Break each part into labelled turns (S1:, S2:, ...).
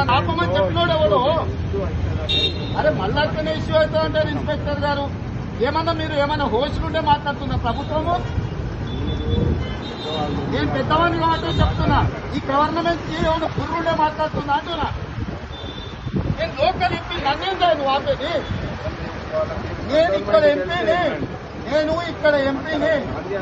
S1: నన్ను ఆపమని చెప్పినోడు ఎవడు అరే మళ్ళీ అట్లనే ఇష్యూ అవుతా అంటారు ఇన్స్పెక్టర్ గారు ఏమన్నా మీరు ఏమన్నా హోస్టుండే మాట్లాడుతున్నా ప్రభుత్వము నేను పెద్దవాడిని కాబట్టి చెప్తున్నా ఈ గవర్నమెంట్ కి ఏమైనా పురుగుండే మాట్లాడుతున్నా అంటున్నా నేను లోకల్ ఎంపీ నన్నేం చేయ నువ్వు ఆపేది నేను ఇక్కడ ఎంపీని నేను ఇక్కడ ఎంపీని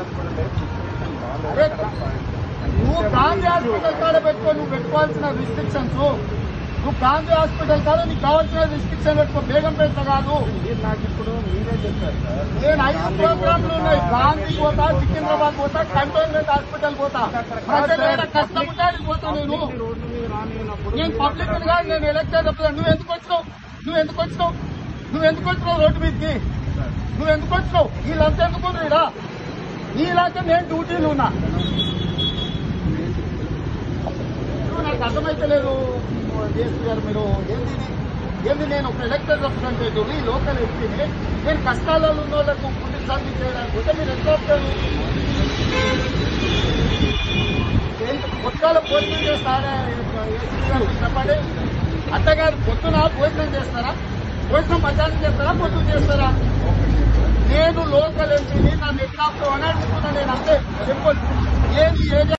S1: అరే నువ్వు గాంధీ హాస్పిటల్ కాడ పెట్టుకో నువ్వు పెట్టుకోవాల్సిన రిస్ట్రిక్షన్స్ నువ్వు గాంధీ హాస్పిటల్ కాడ నీకు కావాల్సిన రిస్ట్రిక్షన్ పెట్టుకో బేగం పెడతా కాదు
S2: మీరు నాకు ఇప్పుడు మీరే చెప్పారు సార్
S1: నేను ఐదు ప్రోగ్రాంలు ఉన్నాయి గాంధీ పోతా సికింద్రాబాద్ పోతా కంటోన్మెంట్ హాస్పిటల్ పోతా ప్రజలు ఏడ కష్టం ఉంటే ఆడికి పోతా నేను
S2: రోడ్డు మీద రానియనప్పుడు
S1: నేను పబ్లిక్ కాదు నేను ఎలక్షన్ చెప్తాను నువ్వు ఎందుకు వచ్చినావు నువ్వు ఎందుకు వచ్చినావు నువ్వు ఎందుకు వచ్చినావు రోడ్డు మీదకి నువ్వు ఎందుకు వచ్చినావు వీళ్ళంతా ఎందుకు రీడా నీలాగా నేను డ్యూటీలు ఉన్నా నువ్వు నాకు అర్థమైతలేదు జేసీ గారు మీరు ఏంది ఇది? ఏంది నేను ఒక ఎలక్టెడ్ రిప్రజెంటేటివ్ ఈ లోకల్ ఎంపీని నేను కష్టాలలో ఉన్న వాళ్ళకు పుట్టి సర్వీస్ చేయడానికి పోతే మీరు ఎంత వస్తారు పొద్దుగాల భోజనం చేస్తారా ఏసీ గారు చెప్పండి అత్తగారు పొద్దున భోజనం చేస్తారా భోజనం మధ్యాహ్నం చేస్తారా పొద్దున చేస్తారా నేను లోకల్ ఎంపీని నన్ను ఎట్లా అని అడుగుతున్నా నేను అంతే సింపుల్ ఏది ఏది